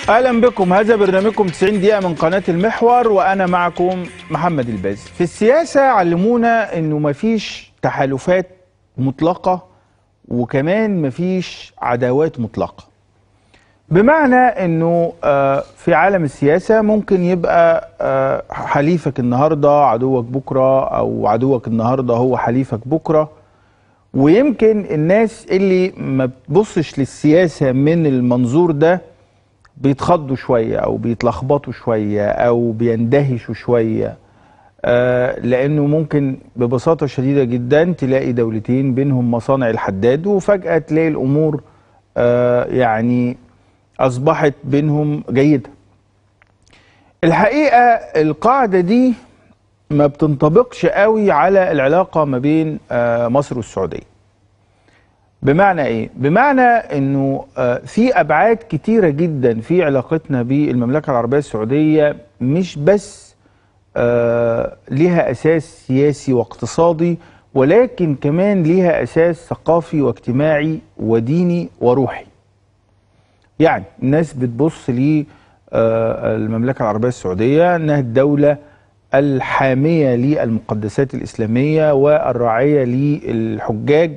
اهلا بكم هذا برنامجكم 90 دقيقه من قناه المحور وانا معكم محمد الباز في السياسه علمونا انه مفيش تحالفات مطلقه وكمان مفيش عداوات مطلقه بمعنى انه آه، في عالم السياسه ممكن يبقى آه، حليفك النهارده عدوك بكره او عدوك النهارده هو حليفك بكره ويمكن الناس اللي ما بتبصش للسياسه من المنظور ده بيتخضوا شويه او بيتلخبطوا شويه او بيندهشوا شويه آه، لانه ممكن ببساطه شديده جدا تلاقي دولتين بينهم مصانع الحداد وفجاه تلاقي الامور آه، يعني اصبحت بينهم جيده. الحقيقه القاعده دي ما بتنطبقش قوي على العلاقه ما بين آه، مصر والسعوديه. بمعنى ايه؟ بمعنى انه آه، في ابعاد كتيره جدا في علاقتنا بالمملكه العربيه السعوديه مش بس آه، ليها اساس سياسي واقتصادي ولكن كمان ليها اساس ثقافي واجتماعي وديني وروحي. يعني الناس بتبص للمملكه العربيه السعوديه انها الدوله الحاميه للمقدسات الاسلاميه والراعيه للحجاج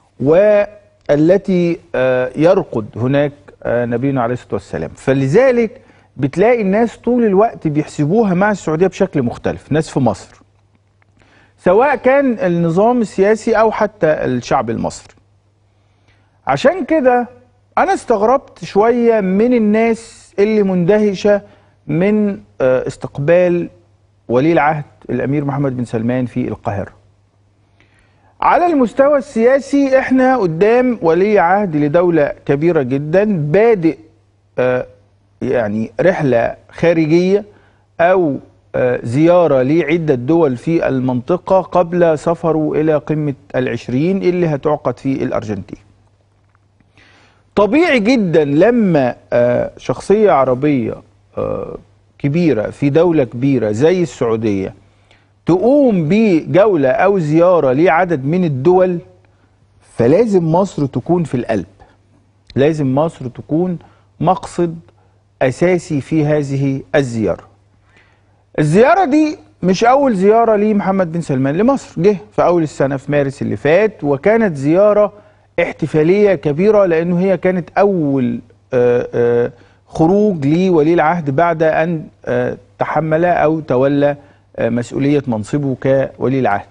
والتي آه، يرقد هناك آه، نبينا عليه الصلاه والسلام فلذلك بتلاقي الناس طول الوقت بيحسبوها مع السعوديه بشكل مختلف ناس في مصر سواء كان النظام السياسي او حتى الشعب المصري عشان كده انا استغربت شويه من الناس اللي مندهشه من آه، استقبال ولي العهد الامير محمد بن سلمان في القاهره على المستوى السياسي احنا قدام ولي عهد لدولة كبيرة جدا بادئ آه، يعني رحلة خارجية او آه، زيارة لعدة دول في المنطقة قبل سفره الى قمة العشرين اللي هتعقد في الارجنتين طبيعي جدا لما آه، شخصية عربية آه، كبيرة في دولة كبيرة زي السعودية تقوم بجولة أو زيارة لعدد من الدول فلازم مصر تكون في القلب لازم مصر تكون مقصد أساسي في هذه الزيارة الزيارة دي مش أول زيارة لمحمد بن سلمان لمصر جه في أول السنة في مارس اللي فات وكانت زيارة احتفالية كبيرة لأنه هي كانت أول آه، آه، خروج لولي العهد بعد أن آه، تحمل أو تولى آه، مسؤولية منصبه كولي العهد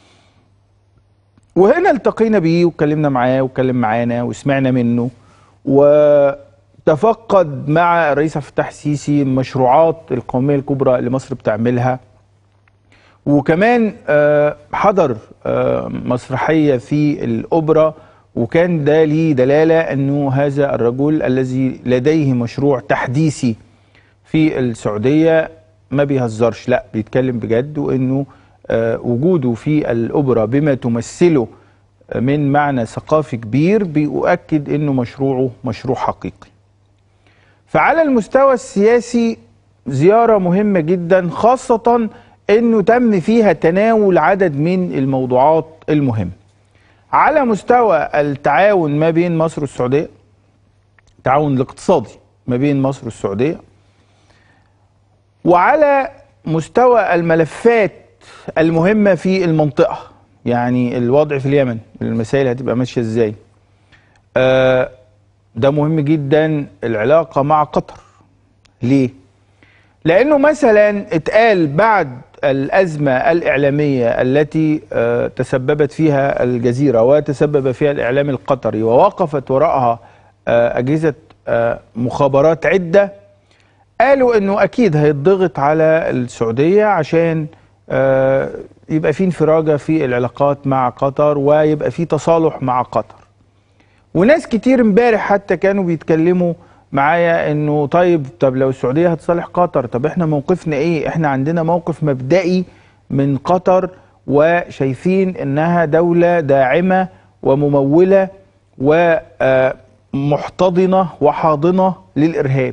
وهنا التقينا بيه واتكلمنا معاه واتكلم معانا وسمعنا منه وتفقد مع الرئيس عبد الفتاح السيسي المشروعات القومية الكبرى اللي مصر بتعملها وكمان آه، حضر آه، مسرحية في الأوبرا وكان ده ليه دلالة أنه هذا الرجل الذي لديه مشروع تحديثي في السعودية ما بيهزرش لا بيتكلم بجد وأنه آه، وجوده في الأوبرا بما تمثله من معنى ثقافي كبير بيؤكد أنه مشروعه مشروع حقيقي فعلى المستوى السياسي زيارة مهمة جدا خاصة أنه تم فيها تناول عدد من الموضوعات المهمة على مستوى التعاون ما بين مصر والسعودية التعاون الاقتصادي ما بين مصر والسعودية وعلى مستوى الملفات المهمة في المنطقة يعني الوضع في اليمن المسائل هتبقى ماشية ازاي آه ده مهم جدا العلاقة مع قطر ليه؟ لأنه مثلا اتقال بعد الأزمة الإعلامية التي آه، تسببت فيها الجزيرة وتسبب فيها الإعلام القطري ووقفت وراءها آه، أجهزة آه، مخابرات عدة قالوا انه اكيد هيتضغط على السعوديه عشان آه، يبقى في انفراجه في العلاقات مع قطر ويبقى في تصالح مع قطر. وناس كتير امبارح حتى كانوا بيتكلموا معايا انه طيب طب لو السعوديه هتصالح قطر طب احنا موقفنا ايه؟ احنا عندنا موقف مبدئي من قطر وشايفين انها دوله داعمه ومموله ومحتضنه وحاضنه للارهاب.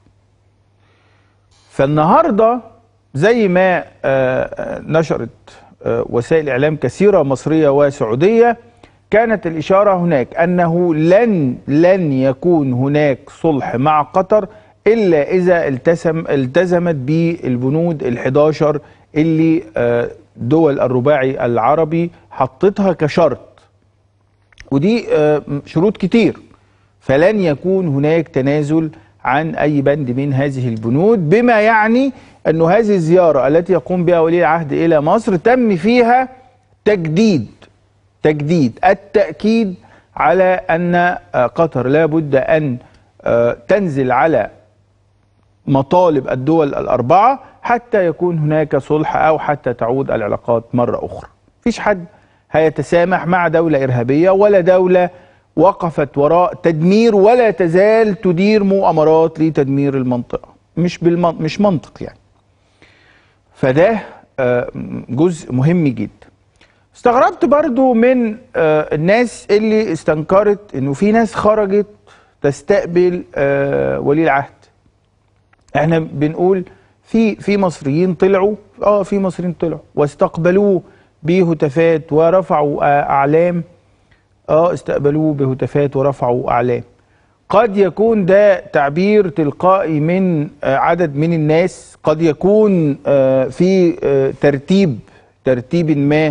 فالنهارده زي ما آه، آه، نشرت آه، وسائل اعلام كثيره مصريه وسعوديه كانت الاشاره هناك انه لن لن يكون هناك صلح مع قطر الا اذا التزم التزمت بالبنود ال11 اللي آه، دول الرباعي العربي حطتها كشرط ودي آه، شروط كتير فلن يكون هناك تنازل عن اي بند من هذه البنود بما يعني أن هذه الزيارة التي يقوم بها ولي العهد إلى مصر تم فيها تجديد تجديد التأكيد على أن قطر لا بد أن آه، تنزل على مطالب الدول الأربعة حتى يكون هناك صلح أو حتى تعود العلاقات مرة أخرى فيش حد هيتسامح مع دولة إرهابية ولا دولة وقفت وراء تدمير ولا تزال تدير مؤامرات لتدمير المنطقة مش بالمن... مش منطق يعني فده آه، جزء مهم جدا استغربت برضو من آه، الناس اللي استنكرت انه في ناس خرجت تستقبل آه، ولي العهد احنا بنقول في في مصريين طلعوا اه في مصريين طلعوا واستقبلوه بهتافات ورفعوا اعلام اه استقبلوه بهتافات ورفعوا اعلام قد يكون ده تعبير تلقائي من عدد من الناس قد يكون في ترتيب ترتيب ما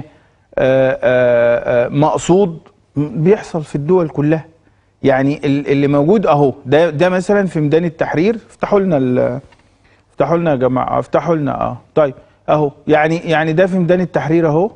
مقصود بيحصل في الدول كلها يعني اللي موجود اهو ده ده مثلا في ميدان التحرير افتحوا لنا افتحوا لنا يا جماعه افتحوا لنا اه طيب اهو يعني يعني ده في ميدان التحرير اهو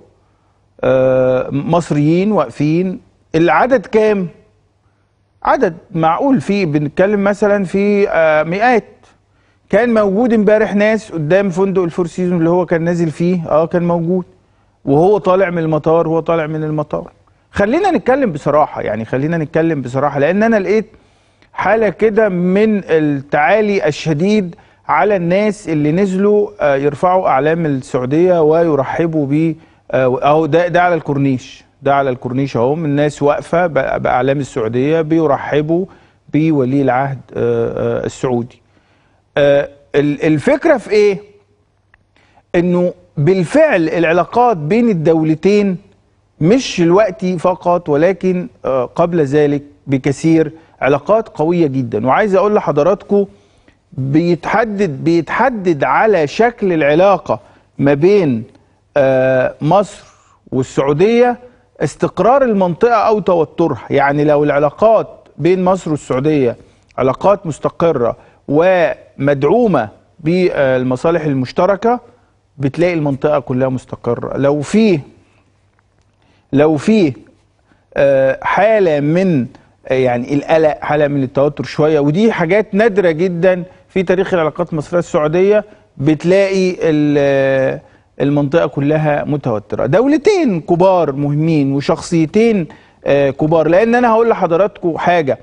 مصريين واقفين العدد كام عدد معقول فيه بنتكلم مثلا في آه مئات كان موجود امبارح ناس قدام فندق الفور سيزون اللي هو كان نازل فيه اه كان موجود وهو طالع من المطار وهو طالع من المطار خلينا نتكلم بصراحة يعني خلينا نتكلم بصراحة لأن أنا لقيت حالة كده من التعالي الشديد على الناس اللي نزلوا آه يرفعوا أعلام السعودية ويرحبوا ب آه أهو ده ده على الكورنيش ده على الكورنيش اهو الناس واقفه باعلام السعوديه بيرحبوا بولي العهد السعودي. الفكره في ايه؟ انه بالفعل العلاقات بين الدولتين مش دلوقتي فقط ولكن قبل ذلك بكثير علاقات قويه جدا وعايز اقول لحضراتكم بيتحدد بيتحدد على شكل العلاقه ما بين مصر والسعوديه استقرار المنطقة أو توترها يعني لو العلاقات بين مصر والسعودية علاقات مستقرة ومدعومة بالمصالح المشتركة بتلاقي المنطقة كلها مستقرة لو في لو في حالة من يعني القلق حالة من التوتر شوية ودي حاجات نادرة جدا في تاريخ العلاقات المصرية السعودية بتلاقي المنطقة كلها متوترة دولتين كبار مهمين وشخصيتين كبار لأن أنا هقول لحضراتكم حاجة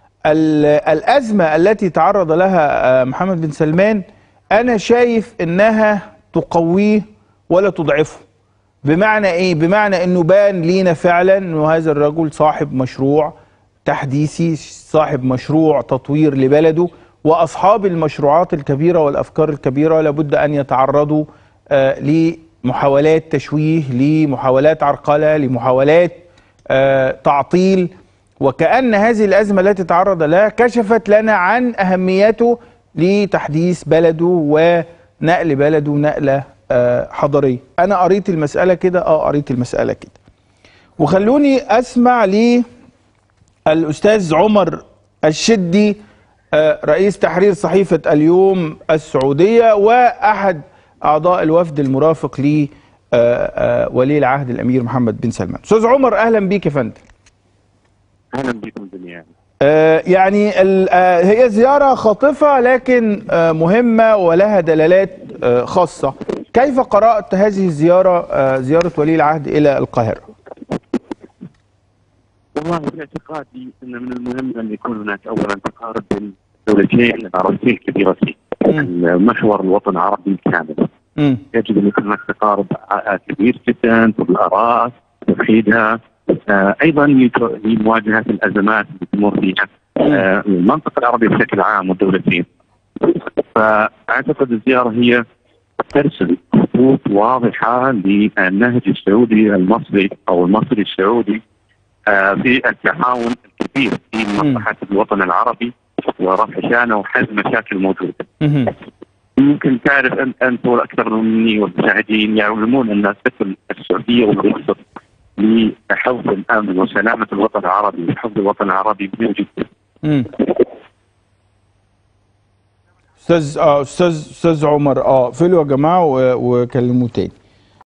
الأزمة التي تعرض لها محمد بن سلمان أنا شايف إنها تقويه ولا تضعفه بمعنى إيه؟ بمعنى إنه بان لينا فعلا إنه هذا الرجل صاحب مشروع تحديثي صاحب مشروع تطوير لبلده وأصحاب المشروعات الكبيرة والأفكار الكبيرة لابد أن يتعرضوا آه لمحاولات تشويه لمحاولات عرقلة لمحاولات آه تعطيل وكأن هذه الأزمة التي تعرض لها كشفت لنا عن أهميته لتحديث بلده ونقل بلده نقلة آه حضارية أنا قريت المسألة كده آه قريت المسألة كده وخلوني أسمع للأستاذ عمر الشدي رئيس تحرير صحيفة اليوم السعودية وأحد اعضاء الوفد المرافق ل ولي العهد الامير محمد بن سلمان استاذ عمر اهلا بيك يا فندم اهلا بكم جميعا آه يعني آه هي زياره خاطفه لكن آه مهمه ولها دلالات آه خاصه كيف قرات هذه الزياره آه زياره ولي العهد الى القاهره والله في اعتقادي ان من المهم ان يكون هناك اولا تقارب بين دولتين عربيتين كبيرتين محور الوطن العربي كامل مم. يجب ان يكون هناك تقارب كبير جدا في الاراء توحيدها آه ايضا لمواجهه الازمات اللي تمر فيها آه المنطقه العربيه بشكل عام والدولتين فاعتقد الزياره هي ترسم خطوط واضحه للنهج السعودي المصري او المصري السعودي آه في التعاون الكبير في مصلحه الوطن العربي ورفع شانه وحل مشاكل موجوده. مهم. يمكن تعرف انت انت واكثر مني والمشاهدين يعلمون ان الفكر السعوديه والمقصد لحفظ الامن وسلامه الوطن العربي وحفظ الوطن العربي مهم جدا. مم. استاذ اه استاذ استاذ عمر اه اقفلوا يا جماعه و- وكلموه تاني